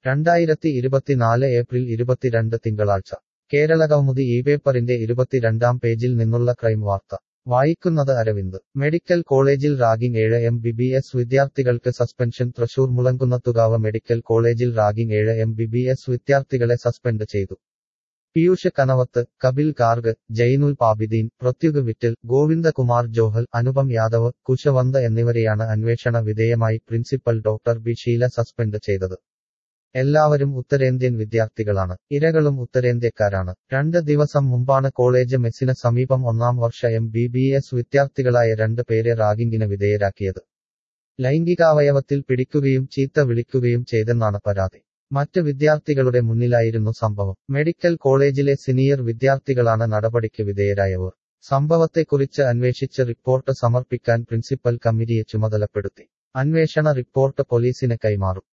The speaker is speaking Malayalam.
രണ്ടായിരത്തി ഇരുപത്തിനാല് ഏപ്രിൽ ഇരുപത്തിരണ്ട് തിങ്കളാഴ്ച കേരളകൗമുദി ഈ പേപ്പറിന്റെ ഇരുപത്തിരണ്ടാം പേജിൽ നിന്നുള്ള ക്രൈം വാർത്ത വായിക്കുന്നത് അരവിന്ദ് മെഡിക്കൽ കോളേജിൽ റാഗിംഗ് ഏഴ് എം ബി ബി എസ് വിദ്യാർത്ഥികൾക്ക് സസ്പെൻഷൻ തൃശൂർ മുളങ്കുന്നത്തുകാവ് മെഡിക്കൽ കോളേജിൽ റാഗിംഗ് ഏഴ് എം ബി ബി എസ് വിദ്യാർത്ഥികളെ സസ്പെൻഡ് ചെയ്തു പീയൂഷ് കനവത്ത് കപിൽ ഗാർഗ് ജൈനുൽ പാബിദീൻ പ്രത്യുഗ് വിറ്റൽ ഗോവിന്ദകുമാർ ജോഹൽ അനുപം യാദവ് കുശവന്ത് എന്നിവരെയാണ് അന്വേഷണ വിധേയമായി principal doctor B Sheela suspend ചെയ്തത് എല്ലാവരും ഉത്തരേന്ത്യൻ വിദ്യാർത്ഥികളാണ് ഇരകളും ഉത്തരേന്ത്യക്കാരാണ് രണ്ട് ദിവസം മുമ്പാണ് കോളേജ് മെസ്സിന് സമീപം ഒന്നാം വർഷ എം ബി ബി എസ് വിദ്യാർത്ഥികളായ രണ്ട് പേരെ റാഗിംഗിന് വിധേയരാക്കിയത് ലൈംഗികാവയവത്തിൽ പിടിക്കുകയും ചീത്ത വിളിക്കുകയും ചെയ്തെന്നാണ് പരാതി മറ്റ് വിദ്യാർത്ഥികളുടെ മുന്നിലായിരുന്നു സംഭവം മെഡിക്കൽ കോളേജിലെ സീനിയർ വിദ്യാർത്ഥികളാണ് നടപടിക്ക് വിധേയരായവർ സംഭവത്തെക്കുറിച്ച് അന്വേഷിച്ച് റിപ്പോർട്ട് സമർപ്പിക്കാൻ പ്രിൻസിപ്പൽ കമ്മിറ്റിയെ ചുമതലപ്പെടുത്തി അന്വേഷണ റിപ്പോർട്ട് പോലീസിന് കൈമാറും